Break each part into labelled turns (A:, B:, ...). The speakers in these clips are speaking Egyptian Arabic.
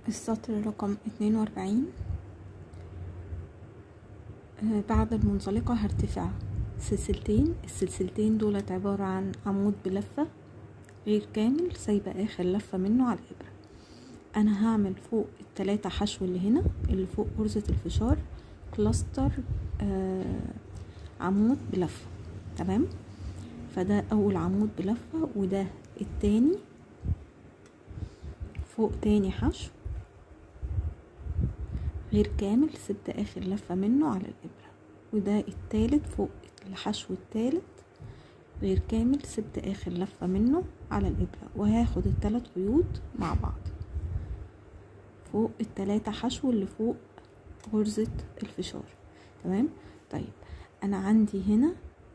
A: السطر رقم اتنين وأربعين آه، بعد المنزلقة هرتفع سلسلتين السلسلتين دولت عبارة عن عمود بلفة غير كامل سايبة آخر لفة منه على الإبرة أنا هعمل فوق التلاتة حشو اللي هنا اللي فوق غرزة الفشار كلاستر آه عمود بلفة تمام فده أول عمود بلفة وده التاني فوق تاني حشو غير كامل سبت اخر لفة منه على الابرة وده التالت فوق الحشو التالت غير كامل سبت اخر لفة منه على الابرة وهاخد التلات خيوط مع بعض فوق التلاتة حشو اللي فوق غرزة الفشار تمام طيب انا عندي هنا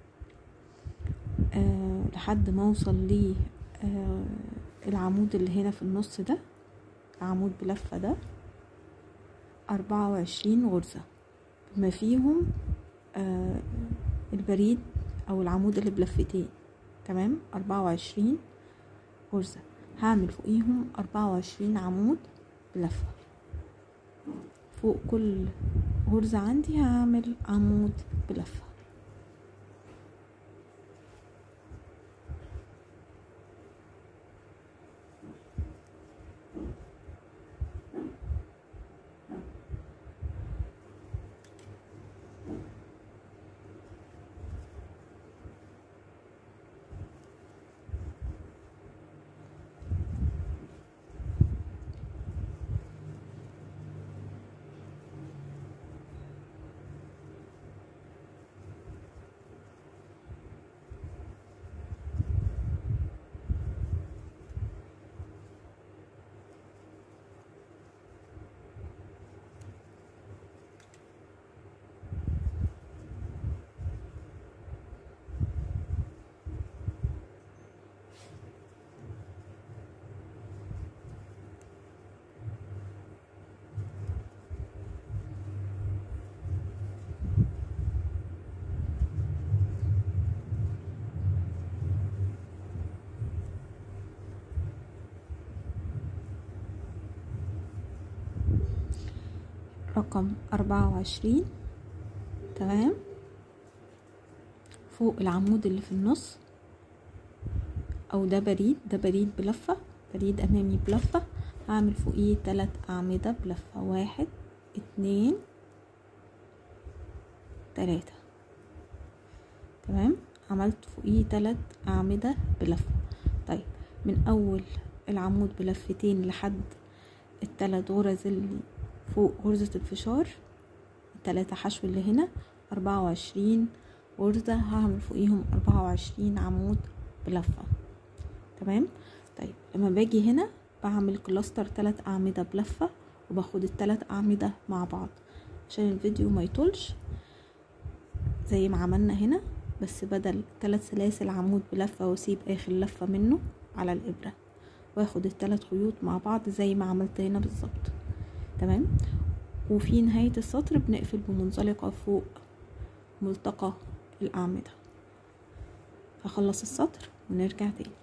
A: آه لحد ما اوصل لي آه العمود اللي هنا في النص ده عمود بلفة ده أربعة وعشرين غرزة بما فيهم آه البريد أو العمود اللي بلفتين تمام أربعة وعشرين غرزة هعمل فوقيهم أربعة وعشرين عمود بلفة فوق كل غرزة عندي هعمل عمود بلفة رقم أربعة وعشرين تمام فوق العمود اللي في النص أو ده بريد ده بريد بلفة بريد أمامي بلفة هعمل فوقيه تلات أعمدة بلفة واحد اتنين تلاتة تمام عملت فوقيه تلات أعمدة بلفة طيب من أول العمود بلفتين لحد التلات غرز اللي فوق غرزة الفشار التلاتة حشو اللي هنا أربعة وعشرين غرزة هعمل فوقيهم أربعة وعشرين عمود بلفة تمام طيب لما باجي هنا بعمل كلاستر تلات أعمدة بلفة وباخد التلات أعمدة مع بعض عشان الفيديو ما يطولش زي ما عملنا هنا بس بدل تلات سلاسل عمود بلفة واسيب اخر لفة منه على الابرة واخد التلات خيوط مع بعض زي ما عملت هنا بالظبط تمام وفي نهاية السطر بنقفل بمنزلقة فوق ملتقى الأعمدة هخلص السطر ونرجع تاني